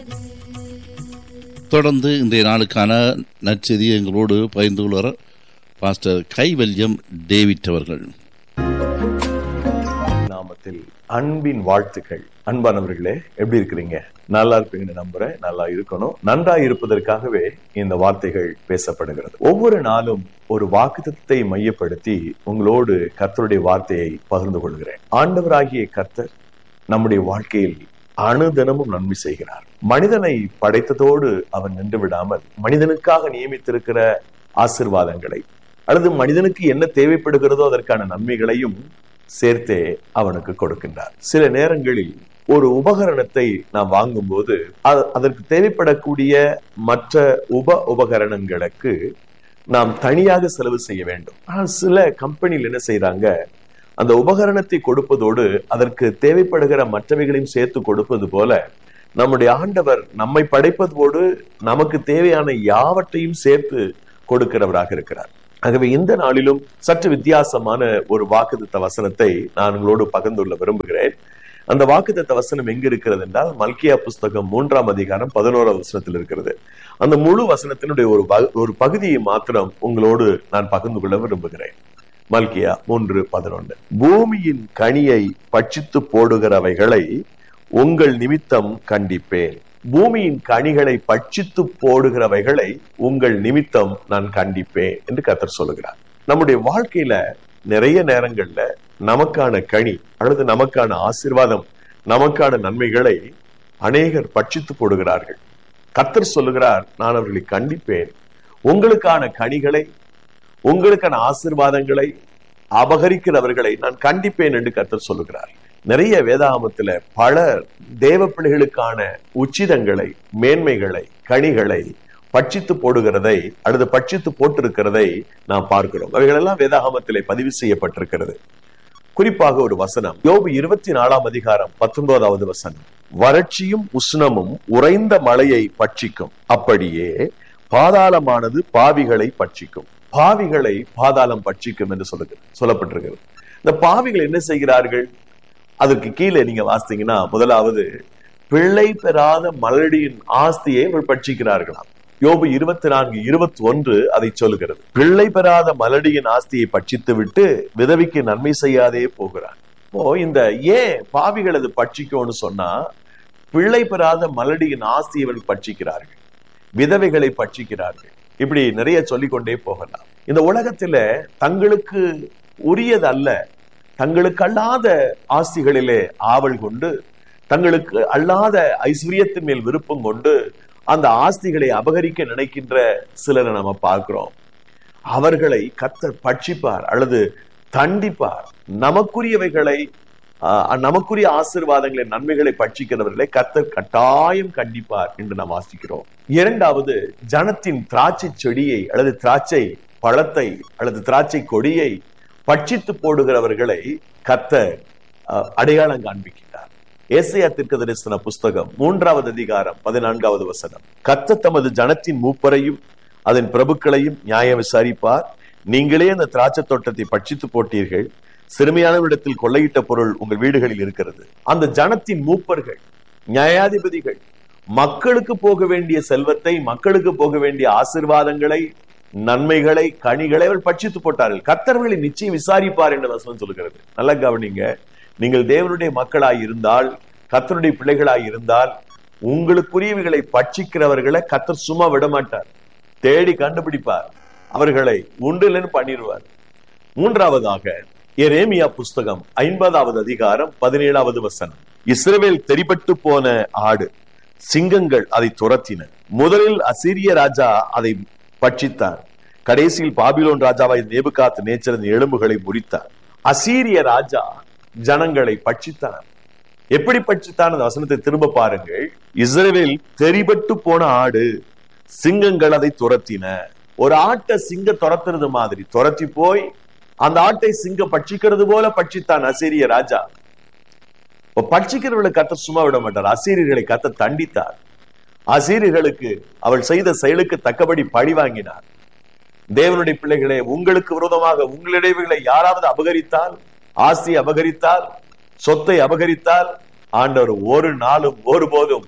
தொடர்ந்து இன்றைய நாளுக்கான நற்செய்தி எங்களோடு பகிர்ந்து கொள்வார் பாஸ்டர் கைவல்யம் டேவிட் அவர்கள் நாமத்தில் அன்பின் வாழ்த்துக்கள் அன்பானவர்களே எப்படி இருக்கிறீங்க நல்லா இருப்பீங்கன்னு நம்புறேன் நல்லா இருக்கணும் நன்றா இருப்பதற்காகவே இந்த வார்த்தைகள் பேசப்படுகிறது ஒவ்வொரு நாளும் ஒரு வாக்குத்தத்தை மையப்படுத்தி உங்களோடு கர்த்தருடைய வார்த்தையை பகிர்ந்து கொள்கிறேன் ஆண்டவராகிய கர்த்தர் நம்முடைய வாழ்க்கையில் அணுதினமும் நன்மை செய்கிறார் மனிதனை படைத்ததோடு அவன் நின்று விடாமல் மனிதனுக்காக நியமித்திருக்கிற ஆசிர்வாதங்களை அல்லது மனிதனுக்கு என்ன தேவைப்படுகிறதோ அதற்கான நன்மைகளையும் சேர்த்தே அவனுக்கு கொடுக்கின்றார் சில நேரங்களில் ஒரு உபகரணத்தை நாம் வாங்கும்போது அ- அதற்கு தேவைப்படக்கூடிய மற்ற உப உபகரணங்களுக்கு நாம் தனியாக செலவு செய்ய வேண்டும் ஆனால் சில கம்பெனியில் என்ன செய்றாங்க அந்த உபகரணத்தை கொடுப்பதோடு அதற்கு தேவைப்படுகிற மற்றவைகளையும் சேர்த்து கொடுப்பது போல நம்முடைய ஆண்டவர் நம்மை படைப்பதோடு நமக்கு தேவையான யாவற்றையும் சேர்த்து கொடுக்கிறவராக இருக்கிறார் ஆகவே இந்த நாளிலும் சற்று வித்தியாசமான ஒரு வாக்குத்தத்த வசனத்தை நான் உங்களோடு பகிர்ந்துள்ள விரும்புகிறேன் அந்த வாக்குத்தத்த வசனம் எங்க இருக்கிறது என்றால் மல்கியா புஸ்தகம் மூன்றாம் அதிகாரம் பதினோராம் வசனத்தில் இருக்கிறது அந்த முழு வசனத்தினுடைய ஒரு பகு- ஒரு பகுதியை மாத்திரம் உங்களோடு நான் பகிர்ந்து கொள்ள விரும்புகிறேன் மல்கியா மூன்று பதினொன்று பூமியின் கனியை பட்சித்து போடுகிறவைகளை உங்கள் நிமித்தம் கண்டிப்பேன் பூமியின் கனிகளை பட்சித்து போடுகிறவைகளை உங்கள் நிமித்தம் நான் கண்டிப்பேன் என்று கர்த்தர் சொல்லுகிறார் நம்முடைய வாழ்க்கையில நிறைய நேரங்கள்ல நமக்கான கனி அல்லது நமக்கான ஆசீர்வாதம் நமக்கான நன்மைகளை அநேகர் பட்சித்து போடுகிறார்கள் கர்த்தர் சொல்லுகிறார் நான் அவர்களை கண்டிப்பேன் உங்களுக்கான கனிகளை உங்களுக்கான ஆசீர்வாதங்களை அபகரிக்கிறவர்களை நான் கண்டிப்பேன் என்று கர்த்தர் சொல்லுகிறார் நிறைய வேதாகமத்துல பல தேவ பிள்ளைகளுக்கான உச்சிதங்களை மேன்மைகளை கனிகளை பட்சித்து போடுகிறதை அல்லது பட்சித்து போட்டிருக்கிறதை நாம் பார்க்கிறோம் அவைகளெல்லாம் வேதாகமத்திலே பதிவு செய்யப்பட்டிருக்கிறது குறிப்பாக ஒரு வசனம் யோபு இருபத்தி நாலாம் அதிகாரம் பத்தொன்பதாவது வசனம் வறட்சியும் உஷ்ணமும் உறைந்த மழையை பட்சிக்கும் அப்படியே பாதாளமானது பாவிகளை பட்சிக்கும் பாவிகளை பாதாளம் பட்சிக்கும் என்று சொல்லுகிறது சொல்லப்பட்டிருக்கிறது இந்த பாவிகள் என்ன செய்கிறார்கள் அதற்கு கீழே நீங்க வாசித்தீங்கன்னா முதலாவது பிள்ளை பெறாத மலடியின் ஆஸ்தியை இவர்கள் பட்சிக்கிறார்களாம் யோபு இருபத்தி நான்கு இருபத்தி ஒன்று அதை சொல்லுகிறது பிள்ளை பெறாத மலடியின் ஆஸ்தியை பட்சித்து விட்டு விதவிக்கு நன்மை செய்யாதே போகிறார் இப்போ இந்த ஏன் பாவிகள் அது பட்சிக்கும்னு சொன்னா பிள்ளை பெறாத மலடியின் ஆஸ்தியை இவர்கள் பட்சிக்கிறார்கள் விதவைகளை பட்சிக்கிறார்கள் இப்படி நிறைய சொல்லிக்கொண்டே போகலாம் இந்த உலகத்துல தங்களுக்கு உரியது அல்ல தங்களுக்கு அல்லாத ஆஸ்திகளிலே ஆவல் கொண்டு தங்களுக்கு அல்லாத ஐஸ்வர்யத்தின் மேல் விருப்பம் கொண்டு அந்த ஆஸ்திகளை அபகரிக்க நினைக்கின்ற சிலரை நம்ம பார்க்கிறோம் அவர்களை கத்தர் பட்சிப்பார் அல்லது தண்டிப்பார் நமக்குரியவைகளை ஆஹ், நமக்குரிய ஆசீர்வாதங்களை நன்மைகளை பட்சிக்கிறவர்களை கத்தர் கட்டாயம் கண்டிப்பார் என்று நாம் வாசிக்கிறோம் இரண்டாவது ஜனத்தின் திராட்சை செடியை அல்லது திராட்சை பழத்தை அல்லது திராட்சை கொடியை பட்சித்து போடுகிறவர்களை கத்தர் ஆஹ், அடையாளம் காண்பிக்கிறார் ஏசையா தீர்க்கதரிசன புஸ்தகம் மூன்றாவது அதிகாரம் பதினான்காவது வசனம் கத்த தமது ஜனத்தின் மூப்பரையும் அதன் பிரபுக்களையும் நியாயம் விசாரிப்பார் நீங்களே அந்த திராட்சை தோட்டத்தை பட்சித்து போட்டீர்கள் சிறுமியானவரிடத்தில் கொள்ளையிட்ட பொருள் உங்கள் வீடுகளில் இருக்கிறது அந்த ஜனத்தின் மூப்பர்கள் நியாயாதிபதிகள் மக்களுக்கு போக வேண்டிய செல்வத்தை மக்களுக்கு போக வேண்டிய ஆசிர்வாதங்களை நன்மைகளை கனிகளை அவர்கள் பட்சித்து போட்டார்கள் கர்த்தர்களை நிச்சயம் விசாரிப்பார் என்று வசனம் சொல்கிறது நல்லா கவனிங்க நீங்கள் தேவனுடைய மக்களாய் இருந்தால் கர்த்தருடைய பிள்ளைகளாய் இருந்தால் உங்களுக்குரியவைகளை பட்சிக்கிறவர்களை கர்த்தர் சும்மா விட மாட்டார் தேடி கண்டுபிடிப்பார் அவர்களை உண்டிலன்னு பண்ணிடுவார் மூன்றாவதாக எரேமியா புஸ்தகம் ஐம்பதாவது அதிகாரம் பதினேழாவது வசனம் இஸ்ரவேல் தெரிபட்டு போன ஆடு சிங்கங்கள் அதை துரத்தின முதலில் அசீரிய ராஜா அதை பட்சித்தார் கடைசியில் பாபிலோன் ராஜாவாய் நேபுகாத் நேச்சரின் எலும்புகளை முறித்தார் அசீரிய ராஜா ஜனங்களை பட்சித்தார் எப்படி பட்சித்தான் அந்த வசனத்தை திரும்ப பாருங்கள் இஸ்ரவேல் தெரிபட்டு போன ஆடு சிங்கங்கள் அதை துரத்தின ஒரு ஆட்டை சிங்க துரத்துறது மாதிரி துரத்தி போய் அந்த ஆட்டை சிங்க பட்சிக்கிறது போல பட்சித்தான் அசீரிய ராஜா இப்ப பட்சிக்கிறவர்களை கத்த சும்மா விட மாட்டார் அசீரியர்களை கத்த தண்டித்தார் அசீரியர்களுக்கு அவள் செய்த செயலுக்கு தக்கபடி பழி வாங்கினார் தேவனுடைய பிள்ளைகளே உங்களுக்கு விரோதமாக உங்களிடையவைகளை யாராவது அபகரித்தால் ஆஸ்தி அபகரித்தால் சொத்தை அபகரித்தால் ஆண்டவர் ஒரு நாளும் ஒருபோதும்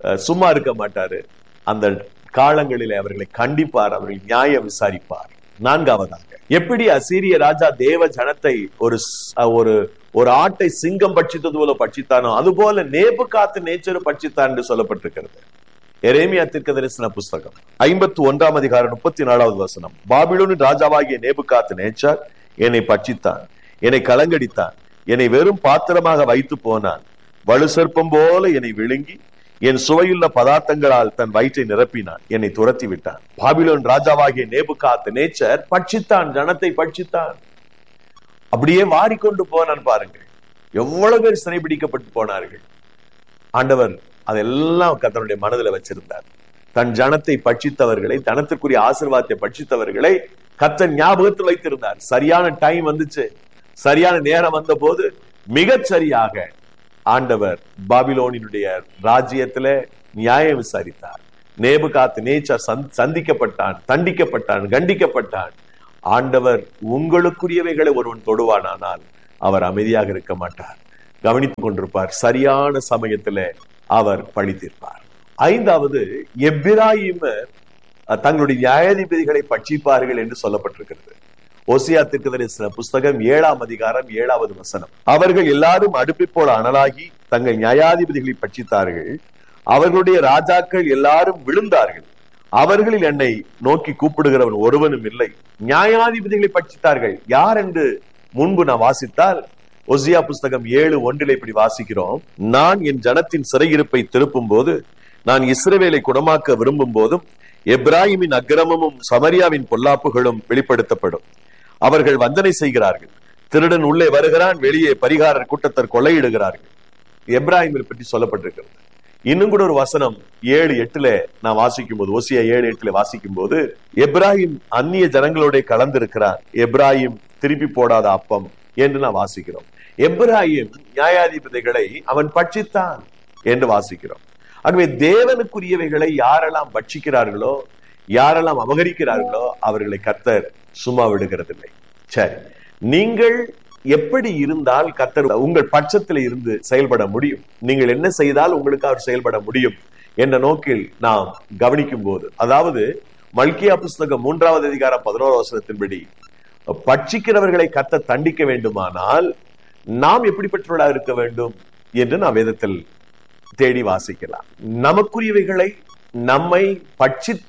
அஹ், சும்மா இருக்க மாட்டாரு அந்த காலங்களிலே அவர்களை கண்டிப்பார் அவர்கள் நியாயம் விசாரிப்பார் நான்காவதாக எப்படி அசீரிய ராஜா தேவ ஜனத்தை ஒரு ஸ்- ஒரு ஒரு ஆட்டை சிங்கம் பட்சித்தது போல பட்சித்தானோ அதுபோல நேபு காத்து நேச்சர் பட்சித்தான் என்று சொல்லப்பட்டிருக்கிறது எரேமியா தீர்க்க தரிசன புஸ்தகம் ஐம்பத்தி ஒன்றாம் அதிகாரம் முப்பத்தி நாலாவது வசனம் பாபிலோனின் ராஜாவாகிய நேபுகாத்து நேச்சார் என்னை பட்சித்தான் என்னை கலங்கடித்தான் என்னை வெறும் பாத்திரமாக வைத்து போனான் வலு சர்ப்பம் போல என்னை விழுங்கி என் சுவையுள்ள பதார்த்தங்களால் தன் வயிற்றை நிரப்பினான் என்னை துரத்தி விட்டான் பாபிலோன் ராஜாவாகிய நேபுகாத்து நேச்சர் பட்சித்தான் ஜனத்தை பட்சித்தான் அப்படியே வாரிக்கொண்டு போனான் பாருங்க எவ்வளவு பேர் சிறைபிடிக்கப்பட்டு போனார்கள் ஆண்டவர் அதெல்லாம் கர்த்தருடைய மனதில் வச்சிருந்தார் தன் ஜனத்தை பட்சித்தவர்களை தனத்திற்குரிய ஆசீர்வாதத்தை பட்சித்தவர்களை கர்த்தர் ஞாபகத்தில் வைத்திருந்தார் சரியான டைம் வந்துச்சு சரியான நேரம் வந்த போது மிகச் சரியாக ஆண்டவர் பாபிலோனினுடைய ராஜ்யத்துல நியாயம் விசாரித்தார் நேபுகாத்து நேச்சர் சந்- சந்திக்கப்பட்டான் தண்டிக்கப்பட்டான் கண்டிக்கப்பட்டான் ஆண்டவர் உங்களுக்குரியவைகளை ஒருவன் தொடுவானானால் அவர் அமைதியாக இருக்க மாட்டார் கவனித்துக் கொண்டிருப்பார் சரியான சமயத்துல அவர் பழி தீர்ப்பார் ஐந்தாவது எப்பிராயிமர் அஹ், தங்களுடைய நியாயாதிபதிகளை பட்சிப்பார்கள் என்று சொல்லப்பட்டிருக்கிறது ஓசியா தீர்க்கதரிசன புஸ்தகம் ஏழாம் அதிகாரம் ஏழாவது வசனம் அவர்கள் எல்லாரும் அடுப்பை போல அனலாகி தங்கள் நியாயாதிபதிகளை பட்சித்தார்கள் அவர்களுடைய ராஜாக்கள் எல்லாரும் விழுந்தார்கள் அவர்களில் என்னை நோக்கி கூப்பிடுகிறவன் ஒருவனும் இல்லை நியாயாதிபதிகளை பட்சித்தார்கள் யார் என்று முன்பு நான் வாசித்தால் ஒசியா புஸ்தகம் ஏழு ஒன்றில் இப்படி வாசிக்கிறோம் நான் என் ஜனத்தின் சிறையிருப்பை திருப்பும் போது நான் இஸ்ரவேலை குணமாக்க விரும்பும் போதும் எப்ராஹிமின் அக்கிரமமும் சமரியாவின் பொல்லாப்புகளும் வெளிப்படுத்தப்படும் அவர்கள் வந்தனை செய்கிறார்கள் திருடன் உள்ளே வருகிறான் வெளியே பரிகாரர் கூட்டத்தர் கொள்ளையிடுகிறார்கள் எப்ராஹிமை பற்றி சொல்லப்பட்டிருக்கிறது இன்னும் கூட ஒரு வசனம் ஏழு எட்டுல நான் வாசிக்கும் போது ஓசியா ஏழு எட்டுல வாசிக்கும் போது எப்ராஹிம் அந்நிய ஜனங்களோட கலந்திருக்கிறார் எப்ராஹிம் திருப்பி போடாத அப்பம் என்று நான் வாசிக்கிறோம் எப்ராஹிம் நியாயாதிபதிகளை அவன் பட்சித்தான் என்று வாசிக்கிறோம் ஆகவே தேவனுக்குரியவைகளை யாரெல்லாம் பட்சிக்கிறார்களோ யாரெல்லாம் அபகரிக்கிறார்களோ அவர்களை கர்த்தர் சும்மா விடுகிறதில்லை சரி நீங்கள் எப்படி இருந்தால் கர்த்தர் உங்கள் பட்சத்தில் இருந்து செயல்பட முடியும் நீங்கள் என்ன செய்தால் உங்களுக்கு அவர் செயல்பட முடியும் என்ற நோக்கில் நாம் கவனிக்கும் போது அதாவது மல்கியா புஸ்தகம் மூன்றாவது அதிகாரம் பதினோரு வசனத்தின்படி பட்சிக்கிறவர்களை கத்த தண்டிக்க வேண்டுமானால் நாம் எப்படிப்பட்டவர்களாக இருக்க வேண்டும் என்று நாம் வேதத்தில் தேடி வாசிக்கலாம் நமக்குரியவைகளை நம்மை பட்சித்த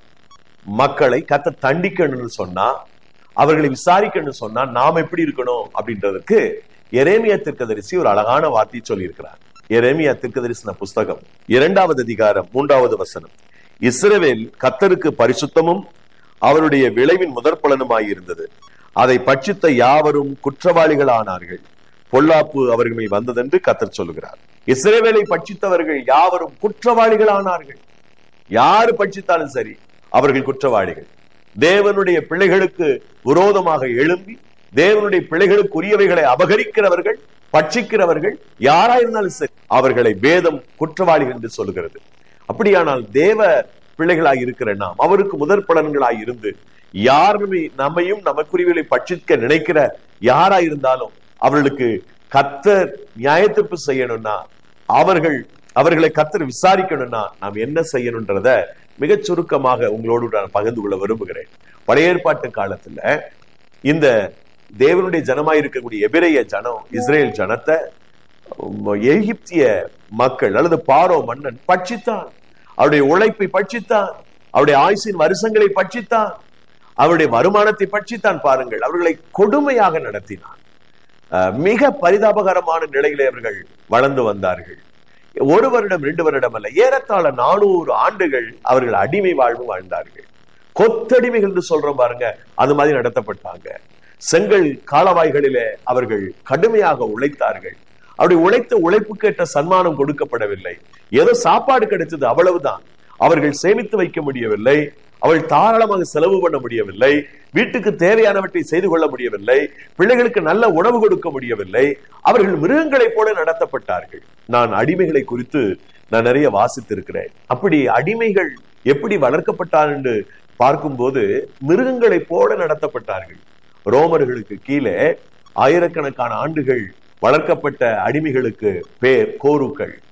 மக்களை கத்த தண்டிக்கணும்னு சொன்னா அவர்களை விசாரிக்கணும்னு சொன்னா நாம் எப்படி இருக்கணும் அப்படின்றதுக்கு எரேமியா தீர்க்கதரிசி ஒரு அழகான வார்த்தை சொல்லியிருக்கிறார் எரேமியா தீர்க்கதரிசன புஸ்தகம் இரண்டாவது அதிகாரம் மூன்றாவது வசனம் இஸ்ரவேல் கத்தருக்கு பரிசுத்தமும் அவருடைய விளைவின் முதற் பலனுமாயிருந்தது அதை பட்சித்த யாவரும் குற்றவாளிகளானார்கள் பொல்லாப்பு அவர்கள் மேல் வந்ததென்று கத்தர் சொல்லுகிறார் இஸ்ரவேலை பட்சித்தவர்கள் யாவரும் குற்றவாளிகளானார்கள் யாரு பட்சித்தாலும் சரி அவர்கள் குற்றவாளிகள் தேவனுடைய பிள்ளைகளுக்கு விரோதமாக எழும்பி தேவனுடைய பிள்ளைகளுக்கு உரியவைகளை அபகரிக்கிறவர்கள் பட்சிக்கிறவர்கள் யாராயிருந்தாலும் சரி அவர்களை வேதம் குற்றவாளிகள் என்று சொல்லுகிறது அப்படியானால் தேவ பிள்ளைகளாய் இருக்கிற நாம் அவருக்கு முதற் பலன்களாய் இருந்து யாருமே நம்மையும் நமக்குரியவர்களை பட்சிக்க நினைக்கிற யாரா இருந்தாலும் அவர்களுக்கு கத்தர் நியாயத்தீர்ப்பு செய்யணும்னா அவர்கள் அவர்களை கத்தர் விசாரிக்கணும்னா நாம் என்ன செய்யணும்ன்றத மிகச் சுருக்கமாக உங்களோடு நான் பகிர்ந்து கொள்ள விரும்புகிறேன் பழைய ஏற்பாட்டு காலத்துல இந்த தேவனுடைய ஜனமாய் இருக்கக்கூடிய எபிரைய ஜனம் இஸ்ரேல் ஜனத்தை உம், எகிப்திய மக்கள் அல்லது பாரோ மன்னன் பட்சித்தான் அவருடைய உழைப்பை பட்சித்தான் அவருடைய ஆயுசின் வருஷங்களை பட்சித்தான் அவருடைய வருமானத்தை பட்சித்தான் பாருங்கள் அவர்களை கொடுமையாக நடத்தினான் அஹ், மிக பரிதாபகரமான நிலையிலே அவர்கள் வளர்ந்து வந்தார்கள் ஒரு வருடம் ரெண்டு வருடம் அல்ல ஏறத்தாழ நானூறு ஆண்டுகள் அவர்கள் அடிமை வாழ்வு வாழ்ந்தார்கள் கொத்தடிமைகள் என்று சொல்றோம் பாருங்க அது மாதிரி நடத்தப்பட்டாங்க செங்கல் காலவாய்களிலே அவர்கள் கடுமையாக உழைத்தார்கள் அவருடைய உழைத்த உழைப்புக்கு ஏற்ற சன்மானம் கொடுக்கப்படவில்லை ஏதோ சாப்பாடு கிடைச்சது அவ்வளவுதான் அவர்கள் சேமித்து வைக்க முடியவில்லை அவள் தாராளமாக செலவு பண்ண முடியவில்லை வீட்டுக்கு தேவையானவற்றை செய்து கொள்ள முடியவில்லை பிள்ளைகளுக்கு நல்ல உணவு கொடுக்க முடியவில்லை அவர்கள் மிருகங்களைப் போல நடத்தப்பட்டார்கள் நான் அடிமைகளை குறித்து நான் நிறைய வாசித்திருக்கிறேன் அப்படி அடிமைகள் எப்படி வளர்க்கப்பட்டார் என்று பார்க்கும்போது மிருகங்களைப் போல நடத்தப்பட்டார்கள் ரோமர்களுக்கு கீழே ஆயிரக்கணக்கான ஆண்டுகள் வளர்க்கப்பட்ட அடிமைகளுக்கு பேர் கோருக்கள்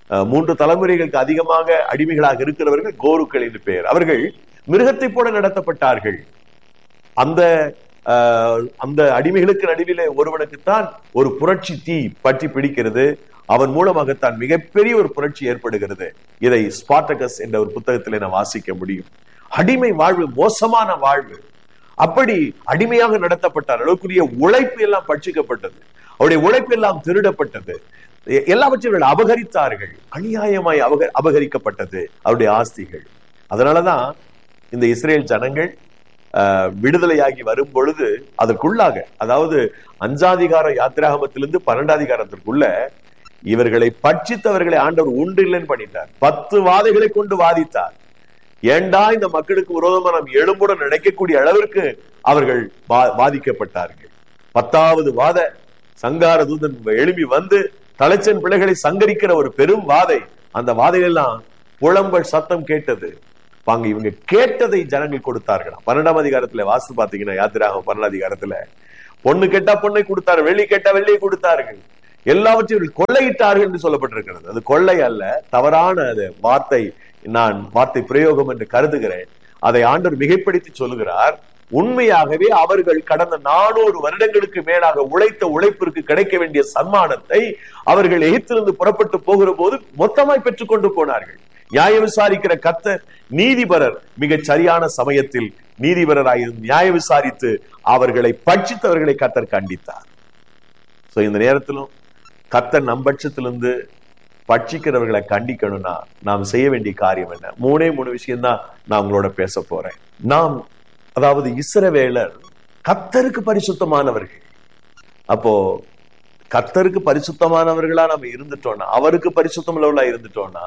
அஹ், மூன்று தலைமுறைகளுக்கு அதிகமாக அடிமைகளாக இருக்கிறவர்கள் கோருக்கள் என்று பெயர் அவர்கள் மிருகத்தை போல நடத்தப்பட்டார்கள் அந்த அஹ், அந்த அடிமைகளுக்கு நடுவிலே ஒருவனுக்குத்தான் ஒரு புரட்சி தீ பற்றி பிடிக்கிறது அவன் மூலமாகத்தான் மிகப்பெரிய ஒரு புரட்சி ஏற்படுகிறது இதை ஸ்பாட்டகஸ் என்ற ஒரு புத்தகத்திலே நான் வாசிக்க முடியும் அடிமை வாழ்வு மோசமான வாழ்வு அப்படி அடிமையாக நடத்தப்பட்டார் அளவுக்குரிய உழைப்பு எல்லாம் பட்சிக்கப்பட்டது அவருடைய உழைப்பு எல்லாம் திருடப்பட்டது எ- எல்லாவற்றையும் இவர்கள் அபகரித்தார்கள் அநியாயமாய் அபக அபகரிக்கப்பட்டது அவருடைய ஆஸ்திகள் அதனாலதான் இந்த இஸ்ரேல் ஜனங்கள் ஆஹ், விடுதலையாகி வரும் பொழுது அதற்குள்ளாக அதாவது அஞ்சாதிகார யாத்திராகமத்திலிருந்து பன்னெண்டாதிகாரத்திற்குள்ள இவர்களை பட்சித்தவர்களை ஆண்டவர் உண்டு இல்லைன்னு பண்ணிட்டார் பத்து வாதைகளை கொண்டு வாதித்தார் ஏண்டா இந்த மக்களுக்கு விரோதமா நாம் எழும்புடன் நினைக்கக்கூடிய அளவிற்கு அவர்கள் வா- வாதிக்கப்பட்டார்கள் பத்தாவது வாத சங்கார தூதன் எழும்பி வந்து தலைச்சன் பிள்ளைகளை சங்கரிக்கிற ஒரு பெரும் வாதை அந்த வாதையெல்லாம் புலம்பல் சத்தம் கேட்டது வாங்க இவங்க கேட்டதை ஜனங்கள் கொடுத்தார்களாம் பன்னெண்டாம் அதிகாரத்துல வாஸ்து பாத்தீங்கன்னா யாத்திராகம் பன்னெண்டாம் அதிகாரத்துல பொண்ணு கேட்டா பொண்ணை கொடுத்தார் வெள்ளி கேட்டா வெள்ளியை கொடுத்தார்கள் எல்லாவற்றையும் இவர்கள் கொள்ளையிட்டார்கள் என்று சொல்லப்பட்டிருக்கிறது அது கொள்ளை அல்ல தவறான அது வார்த்தை நான் வார்த்தை பிரயோகம் என்று கருதுகிறேன் அதை ஆண்டவர் மிகைப்படுத்தி சொல்லுகிறார் உண்மையாகவே அவர்கள் கடந்த நானூறு வருடங்களுக்கு மேலாக உழைத்த உழைப்பிற்கு கிடைக்க வேண்டிய சன்மானத்தை அவர்கள் எகிப்திலிருந்து புறப்பட்டு போகிற போது மொத்தமாய் பெற்றுக்கொண்டு போனார்கள் நியாயம் விசாரிக்கிற கத்தர் நீதிபரர் மிகச் சரியான சமயத்தில் நீதிபரராயிருந்து நியாயம் விசாரித்து அவர்களை பட்சித்தவர்களை கத்தர் கண்டித்தார் சோ இந்த நேரத்திலும் கத்தர் நம்பட்சத்திலிருந்து பட்சிக்கிறவர்களை கண்டிக்கணும்னா நாம் செய்ய வேண்டிய காரியம் என்ன மூணே மூணு விஷயம் தான் நான் உங்களோட பேச போறேன் நாம் அதாவது இஸ்ரவேலர் கத்தருக்கு பரிசுத்தமானவர்கள் அப்போ கத்தருக்கு பரிசுத்தமானவர்களா நம்ம இருந்துட்டோம்னா அவருக்கு பரிசுத்தம் உள்ளவர்களா இருந்துட்டோம்னா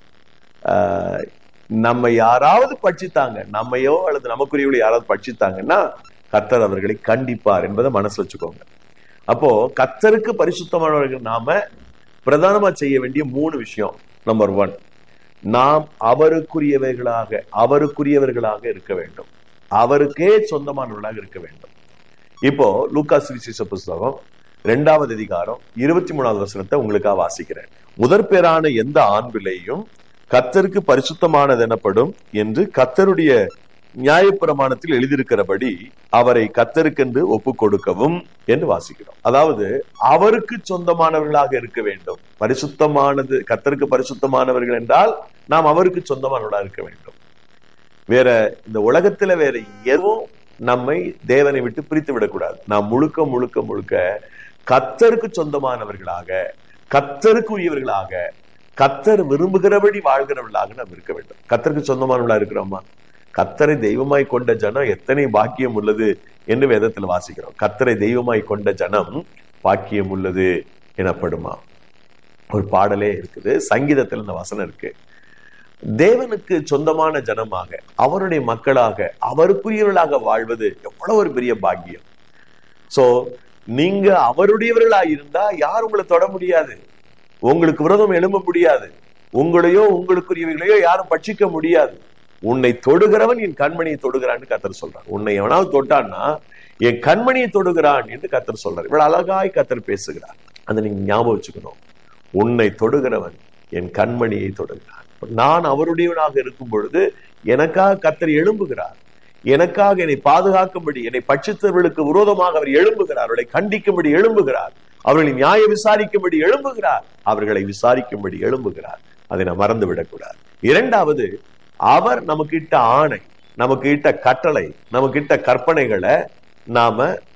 ஆஹ், நம்ம யாராவது பட்சித்தாங்க நம்மையோ அல்லது நமக்குரியவளை யாராவது பட்சித்தாங்கன்னா கத்தர் அவர்களை கண்டிப்பார் என்பதை மனசு வச்சுக்கோங்க அப்போ கத்தருக்கு பரிசுத்தமானவர்கள் நாம பிரதானமா செய்ய வேண்டிய மூணு விஷயம் நம்பர் ஒன் நாம் அவருக்குரியவர்களாக அவருக்குரியவர்களாக இருக்க வேண்டும் அவருக்கே சொந்தமானவர்களாக இருக்க வேண்டும் இப்போ லூக்காஸ் விசேஷ புஸ்தகம் இரண்டாவது அதிகாரம் இருபத்தி மூணாவது வசனத்தை உங்களுக்காக வாசிக்கிறேன் முதற் பேரான எந்த ஆண் பிள்ளையும் கத்தருக்கு பரிசுத்தமானது எனப்படும் என்று கத்தருடைய நியாயப்பிரமாணத்தில் எழுதியிருக்கிறபடி அவரை கத்தருக்கென்று ஒப்பு கொடுக்கவும் என்று வாசிக்கிறோம் அதாவது அவருக்கு சொந்தமானவர்களாக இருக்க வேண்டும் பரிசுத்தமானது கத்தருக்கு பரிசுத்தமானவர்கள் என்றால் நாம் அவருக்கு சொந்தமானவர்களாக இருக்க வேண்டும் வேற இந்த உலகத்துல வேற எதுவும் நம்மை தேவனை விட்டு பிரித்து விடக்கூடாது நாம் முழுக்க முழுக்க முழுக்க கத்தருக்கு சொந்தமானவர்களாக கத்தருக்கு உரியவர்களாக கத்தர் விரும்புகிறபடி வாழ்கிறவர்களாக நாம் இருக்க வேண்டும் கத்தருக்கு சொந்தமானவர்களா இருக்கிறோமா கத்தரை தெய்வமாய் கொண்ட ஜனம் எத்தனை பாக்கியம் உள்ளது என்று வேதத்தில் வாசிக்கிறோம் கத்தரை தெய்வமாய் கொண்ட ஜனம் பாக்கியம் உள்ளது எனப்படுமா ஒரு பாடலே இருக்குது சங்கீதத்தில் இந்த வசனம் இருக்கு தேவனுக்கு சொந்தமான ஜனமாக அவருடைய மக்களாக அவருக்குரியவர்களாக வாழ்வது எவ்வளவு ஒரு பெரிய பாக்கியம் சோ நீங்க அவருடையவர்களா இருந்தா யார் உங்களை தொட முடியாது உங்களுக்கு விரோதம் எழும்ப முடியாது உங்களையோ உங்களுக்குரியவர்களையோ யாரும் பட்சிக்க முடியாது உன்னை தொடுகிறவன் என் கண்மணியை தொடுகிறான்னு கத்தர் சொல்றான் உன்னை எவனாவது தொட்டான்னா என் கண்மணியை தொடுகிறான் என்று கத்தர் சொல்றார் இவ்வளவு அழகாய் கத்தர் பேசுகிறார் அதை நீங்க ஞாபகம் வச்சுக்கணும் உன்னை தொடுகிறவன் என் கண்மணியை தொடுகிறான் நான் அவருடையவனாக இருக்கும் பொழுது எனக்காக கத்தர் எழும்புகிறார் எனக்காக என்னை பாதுகாக்கும்படி என்னை பட்சித்தவர்களுக்கு விரோதமாக அவர் எழும்புகிறார் அவர்களை கண்டிக்கும்படி எழும்புகிறார் அவர்களை நியாய விசாரிக்கும்படி எழும்புகிறார் அவர்களை விசாரிக்கும்படி எழும்புகிறார் அதை நாம் மறந்து விடக்கூடாது இரண்டாவது அவர் நமக்கு இட்ட ஆணை நமக்கு இட்ட கட்டளை நமக்கு இட்ட கற்பனைகளை நாம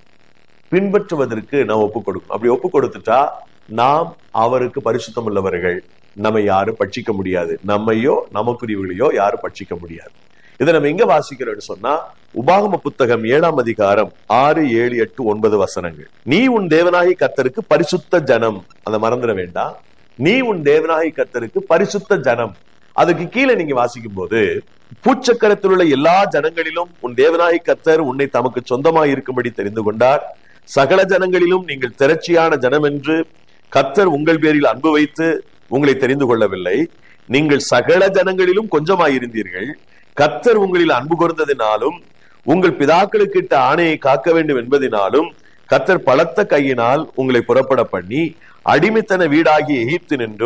பின்பற்றுவதற்கு நாம் ஒப்பு கொடுக்கணும் அப்படி ஒப்பு கொடுத்துட்டா நாம் அவருக்கு பரிசுத்தம் உள்ளவர்கள் நம்மை யாரும் பட்சிக்க முடியாது நம்மையோ நமக்குரியவர்களையோ யாரும் பட்சிக்க முடியாது இதை நம்ம எங்க வாசிக்கிறோம்னு சொன்னா உபாகம புத்தகம் ஏழாம் அதிகாரம் ஆறு ஏழு எட்டு ஒன்பது வசனங்கள் நீ உன் தேவனாகி கத்தருக்கு பரிசுத்த ஜனம் அதை மறந்துட வேண்டாம் நீ உன் தேவனாகி கத்தருக்கு பரிசுத்த ஜனம் அதுக்கு கீழே நீங்க வாசிக்கும் போது பூச்சக்கரத்தில் உள்ள எல்லா ஜனங்களிலும் உன் தேவனாகி கத்தர் உன்னை தமக்கு சொந்தமாய் இருக்கும்படி தெரிந்து கொண்டார் சகல ஜனங்களிலும் நீங்கள் திரட்சியான ஜனம் என்று கத்தர் உங்கள் பேரில் அன்பு வைத்து உங்களை தெரிந்து கொள்ளவில்லை நீங்கள் சகல ஜனங்களிலும் கொஞ்சமாயிருந்தீர்கள் கத்தர் உங்களில் அன்பு கூர்ந்ததினாலும் உங்கள் பிதாக்களுக்கு இட்ட ஆணையை காக்க வேண்டும் என்பதினாலும் கத்தர் பலத்த கையினால் உங்களை புறப்பட பண்ணி அடிமைத்தன வீடாகிய எகிப்து நின்றும்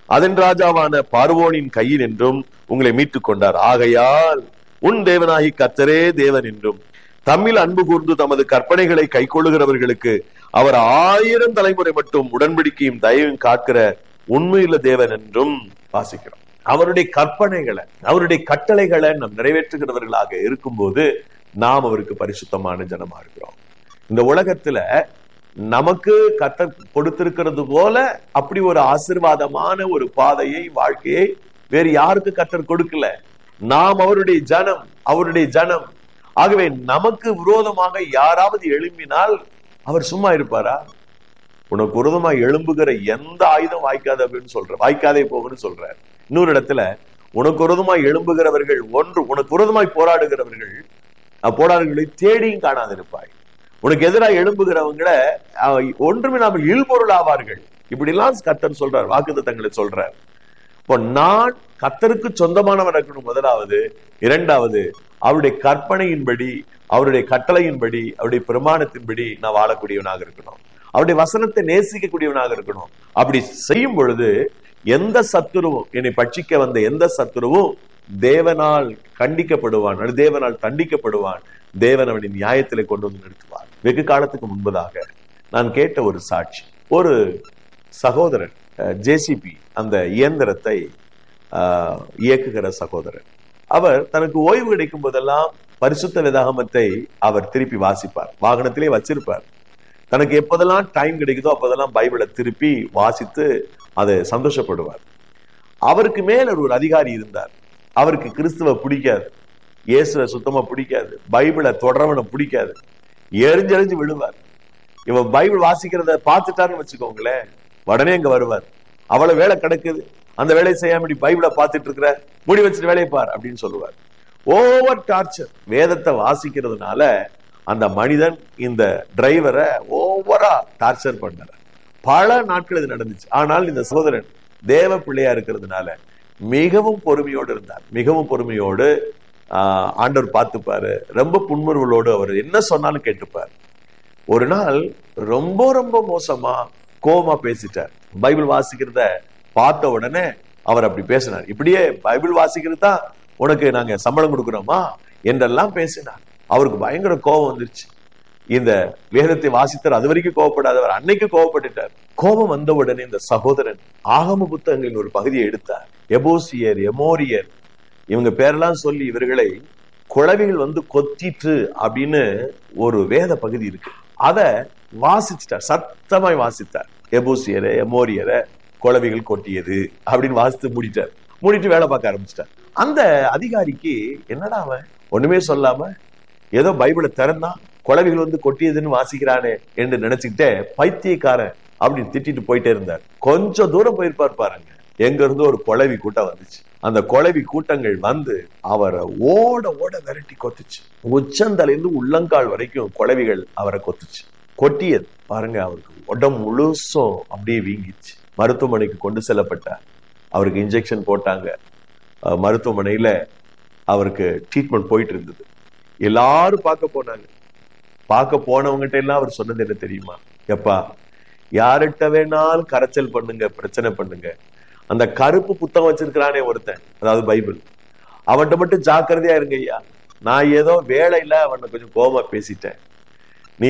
அதன் ராஜாவான பார்வோனின் கையில் என்றும் உங்களை மீட்டுக் கொண்டார் ஆகையால் உன் தேவனாகி கத்தரே தேவன் என்றும் தம்மில் அன்பு கூர்ந்து தமது கற்பனைகளை கைக்கொள்ளுகிறவர்களுக்கு அவர் ஆயிரம் தலைமுறை மட்டும் உடன்படிக்கையும் தயவும் காக்கிற உண்மையுள்ள தேவன் என்றும் வாசிக்கிறோம் அவருடைய கற்பனைகளை அவருடைய கட்டளைகளை நாம் நிறைவேற்றுகிறவர்களாக இருக்கும்போது நாம் அவருக்கு பரிசுத்தமான ஜனமா இருக்கிறோம் இந்த உலகத்துல நமக்கு கத்த கொடுத்திருக்கிறது போல அப்படி ஒரு ஆசிர்வாதமான ஒரு பாதையை வாழ்க்கையை வேறு யாருக்கு கத்தர் கொடுக்கல நாம் அவருடைய ஜனம் அவருடைய ஜனம் ஆகவே நமக்கு விரோதமாக யாராவது எழும்பினால் அவர் சும்மா இருப்பாரா உனக்கு விரோதமா எழும்புகிற எந்த ஆயுதம் வாய்க்காது அப்படின்னு சொல்ற வாய்க்காதே போகுன்னு சொல்றார் இன்னொரு இடத்துல உனக்கு விரோதமாய் எழும்புகிறவர்கள் ஒன்று உனக்கு விரோதமாய் போராடுகிறவர்கள் போராடுகளை தேடியும் காணாதிருப்பாய் உனக்கு எதிராக எழும்புகிறவங்கள ஒன்றுமில்லாமல் இல்பொருள் ஆவார்கள் இப்படி எல்லாம் கத்தர் சொல்றார் வாக்குத்தங்களை சொல்றார் இப்போ நான் கத்தருக்கு சொந்தமானவன் இருக்கணும் முதலாவது இரண்டாவது அவருடைய கற்பனையின்படி அவருடைய கட்டளையின்படி அவருடைய பிரமாணத்தின்படி நான் வாழக்கூடியவனாக இருக்கணும் அவருடைய வசனத்தை நேசிக்கக்கூடியவனாக இருக்கணும் அப்படி செய்யும் பொழுது எந்த சத்துருவும் என்னை பட்சிக்க வந்த எந்த சத்துருவும் தேவனால் கண்டிக்கப்படுவான் தேவனால் தண்டிக்கப்படுவான் தேவன் அவனை நியாயத்திலே கொண்டு வந்து நிறுத்துவார் வெகு காலத்துக்கு முன்பதாக நான் கேட்ட ஒரு சாட்சி ஒரு சகோதரன் ஜேசிபி அந்த இயந்திரத்தை இயக்குகிற சகோதரன் அவர் தனக்கு ஓய்வு கிடைக்கும் போதெல்லாம் பரிசுத்த வேதாகமத்தை அவர் திருப்பி வாசிப்பார் வாகனத்திலே வச்சிருப்பார் தனக்கு எப்போதெல்லாம் டைம் கிடைக்குதோ அப்போதெல்லாம் பைபிளை திருப்பி வாசித்து அதை சந்தோஷப்படுவார் அவருக்கு மேல ஒரு அதிகாரி இருந்தார் அவருக்கு கிறிஸ்துவ பிடிக்காது இயேசுவ சுத்தமா பிடிக்காது பைபிளை தொடரவனை பிடிக்காது எரிஞ்செறிஞ்சு விழுவார் இவன் பைபிள் வாசிக்கிறத பார்த்துட்டாருன்னு வச்சுக்கோங்களேன் உடனே அங்க வருவார் அவ்வளவு வேலை கிடக்குது அந்த வேலையை செய்யாம இப்படி பைபிளை பார்த்துட்டு இருக்கிற முடி வச்சுட்டு வேலையை பார் அப்படின்னு சொல்லுவார் ஓவர் டார்ச்சர் வேதத்தை வாசிக்கிறதுனால அந்த மனிதன் இந்த டிரைவரை ஓவரா டார்ச்சர் பண்ணார் பல நாட்கள் இது நடந்துச்சு ஆனால் இந்த சகோதரன் தேவ பிள்ளையா இருக்கிறதுனால மிகவும் பொறுமையோடு இருந்தார் மிகவும் பொறுமையோடு ஆஹ் ஆண்டவர் பார்த்துப்பாரு ரொம்ப புன்முறுவலோடு அவர் என்ன சொன்னாலும் கேட்டுப்பார் ஒரு நாள் ரொம்ப ரொம்ப மோசமா கோபமா பேசிட்டார் பைபிள் வாசிக்கிறத பார்த்த உடனே அவர் அப்படி பேசினார் இப்படியே பைபிள் வாசிக்கிறது தான் உனக்கு நாங்க சம்பளம் கொடுக்குறோமா என்றெல்லாம் பேசினார் அவருக்கு பயங்கர கோபம் வந்துருச்சு இந்த வேதத்தை வாசித்தார் அது வரைக்கும் கோவப்படாதவர் அன்னைக்கு கோவப்பட்டுட்டார் கோபம் வந்த உடனே இந்த சகோதரன் ஆகம புத்தகங்களின் ஒரு பகுதியை எடுத்தார் எபோசியர் எமோரியர் இவங்க பேரெல்லாம் சொல்லி இவர்களை குழவிகள் வந்து கொத்திட்டு அப்படின்னு ஒரு வேத பகுதி இருக்கு அத வாசிச்சிட்டார் சத்தமாய் வாசித்தார் எபூசியரை எமோரியரை குழவிகள் கொட்டியது அப்படின்னு வாசித்து மூடிட்டார் மூடிட்டு வேலை பார்க்க ஆரம்பிச்சிட்டார் அந்த அதிகாரிக்கு என்னடா அவன் ஒண்ணுமே சொல்லாம ஏதோ பைபிளை திறந்தான் குழவிகள் வந்து கொட்டியதுன்னு வாசிக்கிறானே என்று நினைச்சுக்கிட்டே பைத்தியக்காரன் அப்படின்னு திட்டிட்டு போயிட்டே இருந்தார் கொஞ்சம் தூரம் போயிருப்பார் பாருங்க எங்க இருந்து ஒரு குழவி கூட்டம் வந்துச்சு அந்த குழவி கூட்டங்கள் வந்து அவரை ஓட ஓட விரட்டி கொத்துச்சு உச்சந்தலைந்து உள்ளங்கால் வரைக்கும் குழவிகள் அவரை கொத்துச்சு கொட்டியது பாருங்க அவருக்கு உடம்பு முழுசும் அப்படியே வீங்கிச்சு மருத்துவமனைக்கு கொண்டு செல்லப்பட்டார் அவருக்கு இன்ஜெக்ஷன் போட்டாங்க மருத்துவமனையில அவருக்கு ட்ரீட்மெண்ட் போயிட்டு இருந்தது எல்லாரும் பார்க்க போனாங்க பார்க்க போனவங்ககிட்ட எல்லாம் அவர் சொன்னது என்ன தெரியுமா எப்பா யார்கிட்ட வேணாலும் கரைச்சல் பண்ணுங்க பிரச்சனை பண்ணுங்க அந்த கருப்பு புத்தகம் வச்சிருக்கிறானே ஒருத்தன் அதாவது பைபிள் அவன்கிட்ட மட்டும் ஜாக்கிரதையா இருங்க ஐயா நான் ஏதோ வேலையில அவனை கொஞ்சம் கோபமா பேசிட்டேன் நீ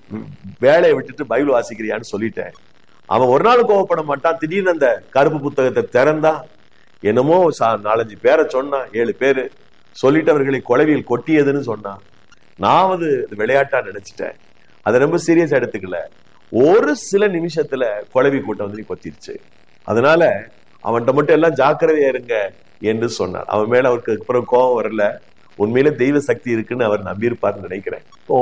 வேலையை விட்டுட்டு பைபிள் வாசிக்கிறியான்னு சொல்லிட்டேன் அவன் ஒரு நாள் கோவப்பட மாட்டான் திடீர்னு அந்த கருப்பு புத்தகத்தை திறந்தா என்னமோ நாலஞ்சு பேரை சொன்னான் ஏழு பேரு சொல்லிட்டு அவர்களை கொலவியில் கொட்டியதுன்னு சொன்னான் நான் அது விளையாட்டா நினைச்சிட்டேன் அதை ரொம்ப சீரியஸா எடுத்துக்கல ஒரு சில நிமிஷத்துல கொலவி கூட்டம் வந்து கொத்திருச்சு அதனால அவன்கிட்ட மட்டும் எல்லாம் ஜாக்கிரதையா இருங்க என்று சொன்னார் அவன் மேல அவருக்கு அப்புறம் கோபம் வரல உண்மையில தெய்வ சக்தி இருக்குன்னு அவர் நம்பியிருப்பார்னு நினைக்கிறேன் இப்போ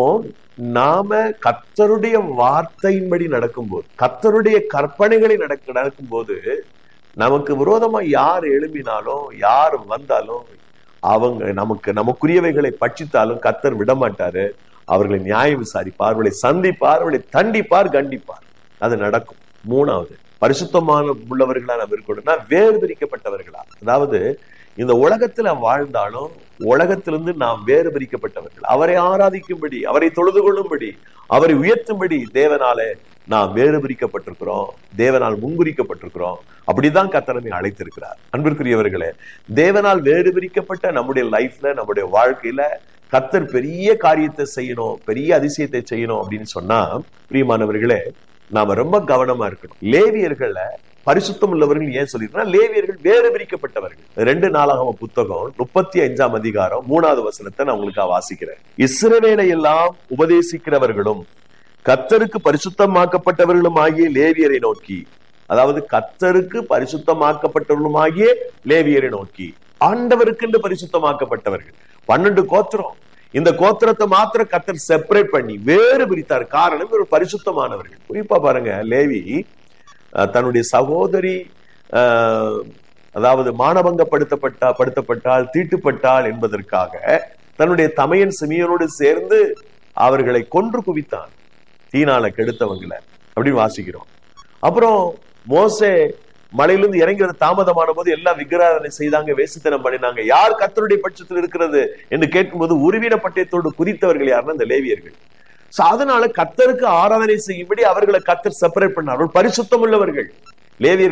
நாம கத்தருடைய வார்த்தையின்படி நடக்கும்போது கத்தருடைய கற்பனைகளை நடக்க நடக்கும்போது நமக்கு விரோதமா யார் எழும்பினாலும் யார் வந்தாலும் அவங்க நமக்கு நமக்குரியவைகளை பட்சித்தாலும் கத்தர் விடமாட்டாரு அவர்களை நியாயம் விசாரிப்பார் அவர்களை சந்திப்பார் அவர்களை தண்டிப்பார் கண்டிப்பார் அது நடக்கும் மூணாவது பரிசுத்தமான உள்ளவர்களா நாம் இருக்கணும்னா வேறு பிரிக்கப்பட்டவர்களா அதாவது இந்த உலகத்துல வாழ்ந்தாலும் உலகத்திலிருந்து நாம் வேறு பிரிக்கப்பட்டவர்கள் அவரை ஆராதிக்கும்படி அவரை தொழுது கொள்ளும்படி அவரை உயர்த்தும்படி தேவனாலே நாம் வேறு பிரிக்கப்பட்டிருக்கிறோம் தேவனால் முன்குறிக்கப்பட்டிருக்கிறோம் அப்படிதான் கத்தனமை அழைத்திருக்கிறார் அன்பிற்குரியவர்களே தேவனால் வேறு பிரிக்கப்பட்ட நம்முடைய லைஃப்ல நம்முடைய வாழ்க்கையில கத்தர் பெரிய காரியத்தை செய்யணும் பெரிய அதிசயத்தை செய்யணும் அப்படின்னு சொன்னா பிரியமானவர்களே நாம ரொம்ப கவனமா இருக்கணும் லேவியர்களை பரிசுத்தம் உள்ளவர்கள் ஏன் சொல்லிருக்கா லேவியர்கள் வேறு பிரிக்கப்பட்டவர்கள் ரெண்டு நாளாகம புத்தகம் முப்பத்தி அஞ்சாம் அதிகாரம் மூணாவது வசனத்தை நான் உங்களுக்கு வாசிக்கிறேன் இஸ்ரவேலை எல்லாம் உபதேசிக்கிறவர்களும் கத்தருக்கு பரிசுத்தமாக்கப்பட்டவர்களும் ஆகிய லேவியரை நோக்கி அதாவது கத்தருக்கு பரிசுத்தமாக்கப்பட்டவர்களும் ஆகிய லேவியரை நோக்கி ஆண்டவருக்கென்று பரிசுத்தமாக்கப்பட்டவர்கள் பன்னெண்டு கோத்திரம் இந்த கோத்திரத்தை மாத்திரம் கத்தர் செப்பரேட் பண்ணி வேறு பிரித்தார் காரணம் ஒரு பரிசுத்தமானவர்கள் குறிப்பா பாருங்க லேவி தன்னுடைய சகோதரி அதாவது மானபங்கப்படுத்தப்பட்டா படுத்தப்பட்டால் தீட்டுப்பட்டால் என்பதற்காக தன்னுடைய தமையன் சிமியனோடு சேர்ந்து அவர்களை கொன்று குவித்தான் தீனால கெடுத்தவங்களை அப்படின்னு வாசிக்கிறோம் அப்புறம் மோசே மலையிலிருந்து இறங்கி வர தாமதமான போது எல்லாம் விக்கிராதனை செய்தாங்க வேசித்தனம் பண்ணினாங்க யார் கத்தருடைய பட்சத்தில் இருக்கிறது என்று கேட்கும்போது உருவின பட்டயத்தோடு குறித்தவர்கள் யாருன்னா இந்த லேவியர்கள் சோ அதனால கத்தருக்கு ஆராதனை செய்யும்படி அவர்களை கத்தர் செப்பரேட் பண்ணார் பரிசுத்தம் உள்ளவர்கள் லேவியர்கள்